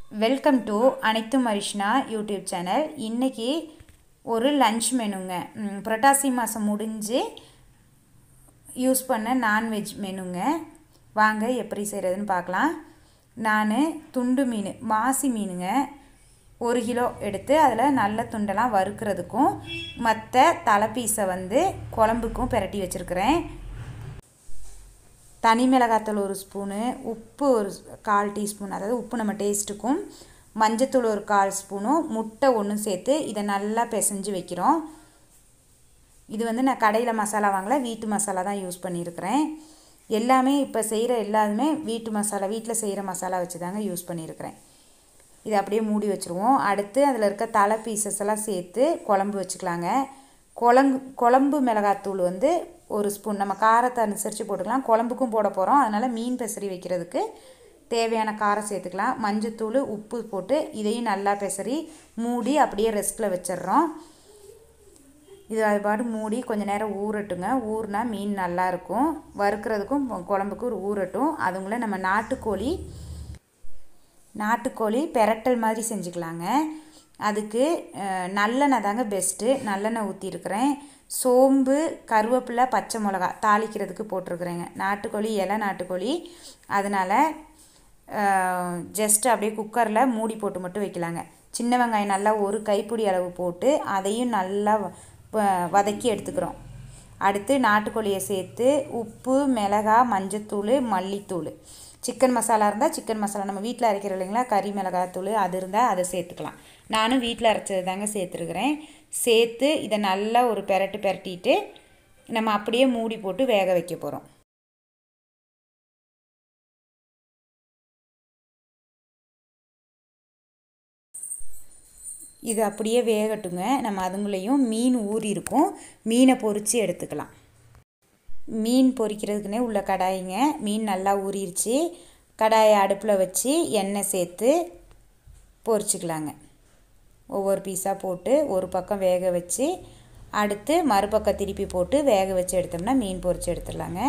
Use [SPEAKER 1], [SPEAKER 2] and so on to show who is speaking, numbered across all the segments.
[SPEAKER 1] welcome to அனைத்தும் மரிஷ்னா YouTube channel இன்றைக்கி ஒரு லஞ்ச் மெனுங்க ம், புரட்டாசி மாதம் முடிஞ்சு யூஸ் பண்ண நான்வெஜ் மெனுங்க வாங்க எப்படி செய்கிறதுன்னு பார்க்கலாம் நான் துண்டு மீன் மாசி மீனுங்க ஒரு கிலோ எடுத்து அதில் நல்ல துண்டெல்லாம் வறுக்கிறதுக்கும் மற்ற தலை பீஸை வந்து குழம்புக்கும் பிரட்டி வச்சுருக்கிறேன் தனி மிளகாத்தூள் ஒரு ஸ்பூனு உப்பு ஒரு கால் டீஸ்பூன் அதாவது உப்பு நம்ம டேஸ்ட்டுக்கும் மஞ்சத்தூள் ஒரு கால் ஸ்பூனும் முட்டை ஒன்றும் சேர்த்து இதை நல்லா பிசைஞ்சு வைக்கிறோம் இது வந்து நான் கடையில் மசாலா வாங்கல வீட்டு மசாலா தான் யூஸ் பண்ணியிருக்கிறேன் எல்லாமே இப்போ செய்கிற எல்லாருமே வீட்டு மசாலா வீட்டில் செய்கிற மசாலா வச்சு தாங்க யூஸ் பண்ணியிருக்கிறேன் இதை அப்படியே மூடி வச்சுருவோம் அடுத்து அதில் இருக்க தலை பீசஸ் எல்லாம் சேர்த்து குழம்பு வச்சுக்கலாங்க குழம்பு குழம்பு மிளகாத்தூள் வந்து ஒரு ஸ்பூன் நம்ம காரத்தை அனுசரித்து போட்டுக்கலாம் குழம்புக்கும் போட போகிறோம் அதனால் மீன் பெசரி வைக்கிறதுக்கு தேவையான காரம் சேர்த்துக்கலாம் மஞ்சத்தூள் உப்பு போட்டு இதையும் நல்லா பெசரி மூடி அப்படியே ரெஸ்ட்டில் வச்சிடுறோம் இது அது பாட்டு மூடி கொஞ்சம் நேரம் ஊறட்டுங்க ஊறினா மீன் நல்லாயிருக்கும் வறுக்கிறதுக்கும் குழம்புக்கும் ஒரு ஊறட்டும் அதுங்கள நம்ம நாட்டுக்கோழி நாட்டுக்கோழி பெரட்டல் மாதிரி செஞ்சுக்கலாங்க அதுக்கு அஹ், நல்லெண்ணெய் தாங்க பெஸ்ட்டு நல்லெண்ணெய் ஊற்றிருக்கிறேன் சோம்பு கருவேப்பிலை பச்சை மிளகா தாளிக்கிறதுக்கு போட்டிருக்கிறேங்க நாட்டுக்கோழி இலை நாட்டுக்கோழி அதனால் ஜஸ்ட் அப்படியே குக்கரில் மூடி போட்டு மட்டும் வைக்கலாங்க சின்ன வெங்காயம் நல்லா ஒரு கைப்பிடி அளவு போட்டு அதையும் நல்லா வ- வ- வதக்கி எடுத்துக்கிறோம் அடுத்து நாட்டுக்கோழியை சேர்த்து உப்பு மிளகா மஞ்சத்தூள் மல்லித்தூள் சிக்கன் மசாலா இருந்தால் சிக்கன் மசாலா நம்ம வீட்டில் அரைக்கிறோம் இல்லைங்களா கறி மிளகாத்தூள் அது இருந்தால் அதை சேர்த்துக்கலாம் நானும் வீட்டில் அரைச்சது தாங்க சேர்த்துருக்குறேன் சேர்த்து இதை நல்லா ஒரு பெரட்டு பெரட்டிட்டு நம்ம அப்படியே மூடி போட்டு வேக வைக்க போகிறோம் இது அப்படியே வேகட்டுங்க நம்ம அதுங்களையும் மீன் ஊறி இருக்கும் மீனை பொரித்து எடுத்துக்கலாம் மீன் பொரிக்கிறதுக்குனே உள்ள கடாயிங்க மீன் நல்லா ஊறிடுச்சு கடாயை அடுப்பில் வச்சு எண்ணெய் சேர்த்து பொரிச்சுக்கலாங்க ஒவ்வொரு பீஸாக போட்டு ஒரு பக்கம் வேக வச்சு அடுத்து மறுபக்கம் திருப்பி போட்டு வேக வச்சு எடுத்தோம்னா மீன் பொரிச்சு எடுத்துடலாங்க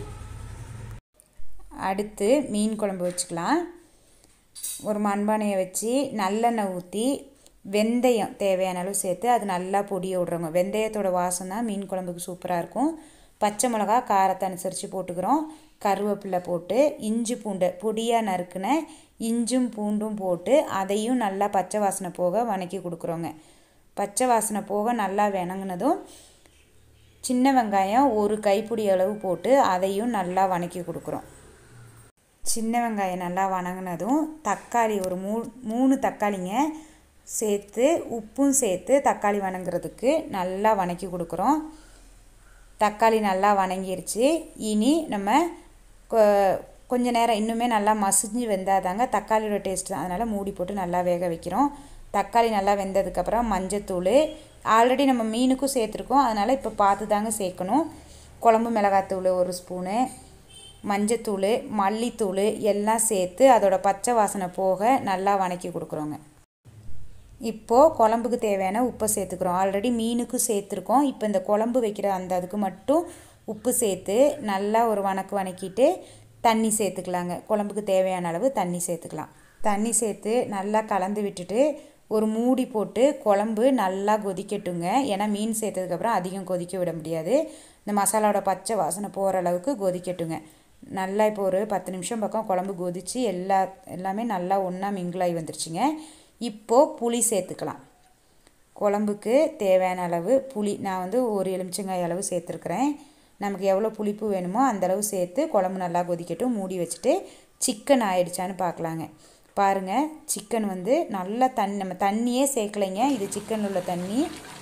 [SPEAKER 1] அடுத்து மீன் குழம்பு வச்சுக்கலாம் ஒரு மண்பானையை வச்சு நல்லெண்ணெய் ஊற்றி வெந்தயம் தேவையான அளவு சேர்த்து அது நல்லா பொடிய விட்றோங்க வெந்தயத்தோட வாசம் தான் மீன் குழம்புக்கு சூப்பராக இருக்கும் பச்சை மிளகா காரத்தை அனுசரித்து போட்டுக்கிறோம் கருவேப்பிலை போட்டு இஞ்சி பூண்டை பொடியாக நறுக்குன இஞ்சும் பூண்டும் போட்டு அதையும் நல்லா பச்சை வாசனை போக வணக்கி கொடுக்குறோங்க பச்சை வாசனை போக நல்லா வணங்கினதும் சின்ன வெங்காயம் ஒரு கைப்பிடி அளவு போட்டு அதையும் நல்லா வணக்கி கொடுக்குறோம் சின்ன வெங்காயம் நல்லா வணங்கினதும் தக்காளி ஒரு மூ மூணு தக்காளிங்க சேர்த்து உப்பும் சேர்த்து தக்காளி வணங்குறதுக்கு நல்லா வணக்கி கொடுக்குறோம் தக்காளி நல்லா வணங்கிருச்சு இனி நம்ம கொ- கொஞ்ச நேரம் இன்னுமே நல்லா மசிஞ்சு வெந்தால் தாங்க தக்காளியோட டேஸ்ட் தான் அதனால் மூடி போட்டு நல்லா வேக வைக்கிறோம் தக்காளி நல்லா வெந்ததுக்கப்புறம் மஞ்சத்தூள் ஆல்ரெடி நம்ம மீனுக்கும் சேர்த்துருக்கோம் அதனால் இப்போ பார்த்து தாங்க சேர்க்கணும் குழம்பு மிளகாத்தூள் ஒரு ஸ்பூனு மஞ்சத்தூள் மல்லித்தூள் எல்லாம் சேர்த்து அதோட பச்சை வாசனை போக நல்லா வணக்கி கொடுக்குறோங்க இப்போது குழம்புக்கு தேவையான உப்பை சேர்த்துக்கிறோம் ஆல்ரெடி மீனுக்கும் சேர்த்துருக்கோம் இப்போ இந்த குழம்பு வைக்கிற அந்த அதுக்கு மட்டும் உப்பு சேர்த்து நல்லா ஒரு வணக்கு வணக்கிட்டு தண்ணி சேர்த்துக்கலாங்க குழம்புக்கு தேவையான அளவு தண்ணி சேர்த்துக்கலாம் தண்ணி சேர்த்து நல்லா கலந்து விட்டுட்டு ஒரு மூடி போட்டு குழம்பு நல்லா கொதிக்கட்டுங்க ஏன்னா மீன் சேர்த்ததுக்கப்புறம் அதிகம் கொதிக்க விட முடியாது இந்த மசாலாவோட பச்சை வாசனை போகிற அளவுக்கு கொதிக்கட்டுங்க நல்லா இப்போ ஒரு பத்து நிமிஷம் பக்கம் குழம்பு கொதிச்சு எல்லா எல்லாமே நல்லா ஒன்றா மிங்கிளாகி வந்துருச்சுங்க இப்போது புளி சேர்த்துக்கலாம் குழம்புக்கு தேவையான அளவு புளி நான் வந்து ஒரு எலுமிச்சங்காய் அளவு சேர்த்துருக்குறேன் நமக்கு எவ்வளோ புளிப்பு வேணுமோ அந்த அளவு சேர்த்து குழம்பு நல்லா கொதிக்கட்டும் மூடி வச்சுட்டு சிக்கன் ஆயிடுச்சான்னு பார்க்கலாங்க பாருங்கள் சிக்கன் வந்து நல்லா தண்ணி நம்ம தண்ணியே சேர்க்கலைங்க இது சிக்கனில் உள்ள தண்ணி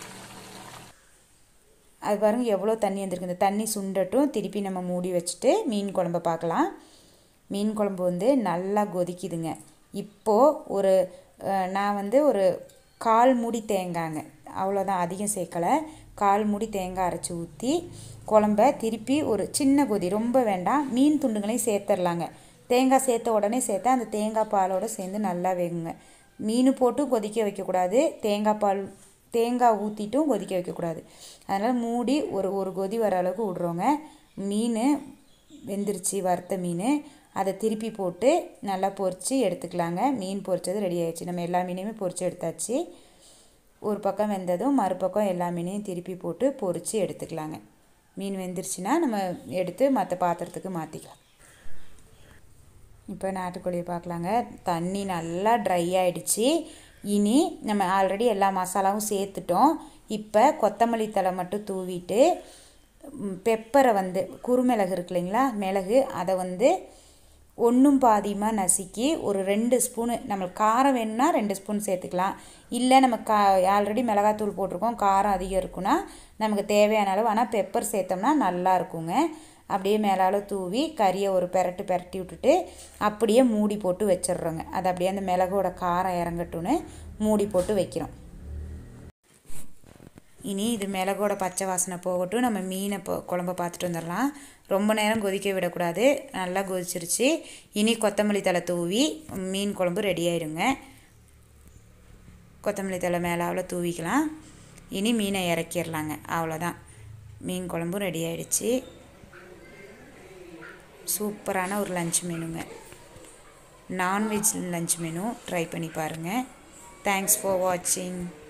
[SPEAKER 1] அது பாருங்கள் எவ்வளோ தண்ணி வந்திருக்கு இந்த தண்ணி சுண்டட்டும் திருப்பி நம்ம மூடி வச்சுட்டு மீன் குழம்ப பார்க்கலாம் மீன் குழம்பு வந்து நல்லா கொதிக்குதுங்க இப்போது ஒரு அஹ், நான் வந்து ஒரு கால் மூடி தேங்காய்ங்க அவ்வளோதான் அதிகம் சேர்க்கலை கால் மூடி தேங்காய் அரைச்சி ஊற்றி குழம்ப திருப்பி ஒரு சின்ன கொதி ரொம்ப வேண்டாம் மீன் துண்டுங்களையும் சேர்த்துடலாங்க தேங்காய் சேர்த்த உடனே சேர்த்தா அந்த தேங்காய் பாலோடு சேர்ந்து நல்லா வேகுங்க மீன் போட்டு கொதிக்க வைக்கக்கூடாது தேங்காய் பால் தேங்காய் ஊற்றிட்டும் கொதிக்க வைக்கக்கூடாது அதனால் மூடி ஒரு ஒரு கொதி வர அளவுக்கு விட்றோங்க மீன் வெந்துருச்சு வறுத்த மீன் அதை திருப்பி போட்டு நல்லா பொரித்து எடுத்துக்கலாங்க மீன் பொரிச்சது ரெடி ஆயிடுச்சு நம்ம எல்லா மீனையுமே பொரித்து எடுத்தாச்சு ஒரு பக்கம் வெந்ததும் மறுபக்கம் எல்லா மீனையும் திருப்பி போட்டு பொரித்து எடுத்துக்கலாங்க மீன் வெந்துருச்சுன்னா நம்ம எடுத்து மற்ற பாத்திரத்துக்கு மாற்றிக்கலாம் இப்போ நாட்டுக்கோழியை பார்க்கலாங்க தண்ணி நல்லா ட்ரை ஆகிடுச்சு இனி நம்ம ஆல்ரெடி எல்லா மசாலாவும் சேர்த்துட்டோம் இப்போ கொத்தமல்லி தழை மட்டும் தூவிட்டு பெப்பரை வந்து குறுமிளகு இருக்கு இல்லைங்களா மிளகு அதை வந்து ஒன்றும் பாதியமாக நசுக்கி ஒரு ரெண்டு ஸ்பூனு நம்மளுக்கு காரம் வேணும்னா ரெண்டு ஸ்பூன் சேர்த்துக்கலாம் இல்லை நம்ம கா ஆல்ரெடி மிளகாத்தூள் போட்டிருக்கோம் காரம் அதிகம் இருக்குன்னா நமக்கு தேவையான அளவு ஆனால் பெப்பர் சேர்த்தோம்னா நல்லா இருக்குங்க அப்படியே மேலால் தூவி கறியை ஒரு பெரட்டு பெரட்டி விட்டுட்டு அப்படியே மூடி போட்டு வச்சிடுறோங்க அது அப்படியே அந்த மிளகோட காரம் இறங்கட்டும்னு மூடி போட்டு வைக்கிறோம் இனி இது மிளகோட பச்சை வாசனை போகட்டும் நம்ம மீனை இப்போ குழம்ப பார்த்துட்டு வந்துடலாம் ரொம்ப நேரம் கொதிக்க விடக்கூடாது நல்லா கொதிச்சிருச்சு இனி கொத்தமல்லி தழை தூவி மீன் குழம்பு ரெடி ஆயிருங்க கொத்தமல்லி தழை மேலாவில் தூவிக்கலாம் இனி மீனை இறக்கிடலாங்க அவ்வளோதான் மீன் குழம்பும் ரெடி ஆயிடுச்சு சூப்பரான ஒரு லஞ்ச் மெனுங்க நான்வெஜ் லஞ்ச் மெனு ட்ரை பண்ணி பாருங்கள் தேங்க்ஸ் ஃபார் வாட்சிங்